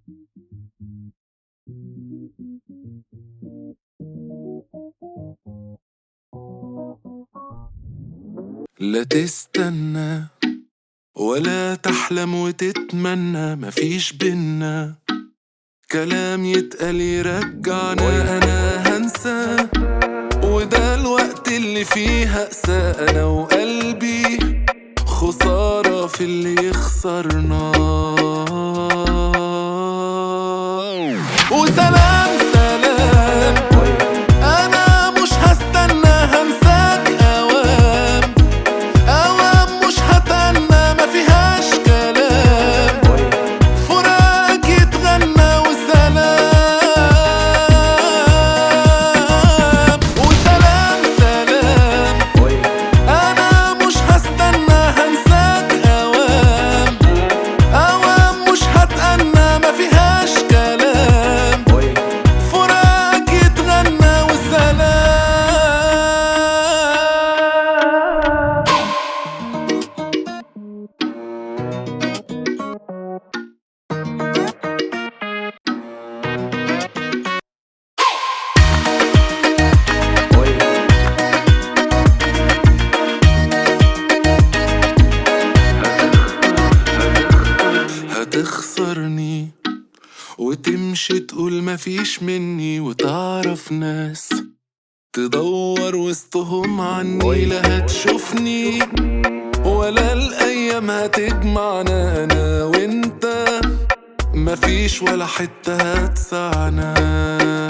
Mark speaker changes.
Speaker 1: لا تستنى ولا تحلم وتتمنى مفيش بينا كلام يتقال يرجعنا انا هنسى وده الوقت اللي فيه هقسى انا وقلبي خسارة في اللي يخسرنا وسلام سلام انا مش هستنى هنساك اوام اوام مش هتنى ما فيهاش كلام فراق يتغنى وسلام وسلام سلام انا مش هستنى هنساك اوام اوام مش هتأنى ما فيهاش كلام فراق يتغنى وسلام هتخسرني وتمشي تقول مفيش مني وتعرف ناس تدور وسطهم عني لا هتشوفني ولا الأيام هتجمعنا أنا وأنت مفيش ولا حتة هتسعنا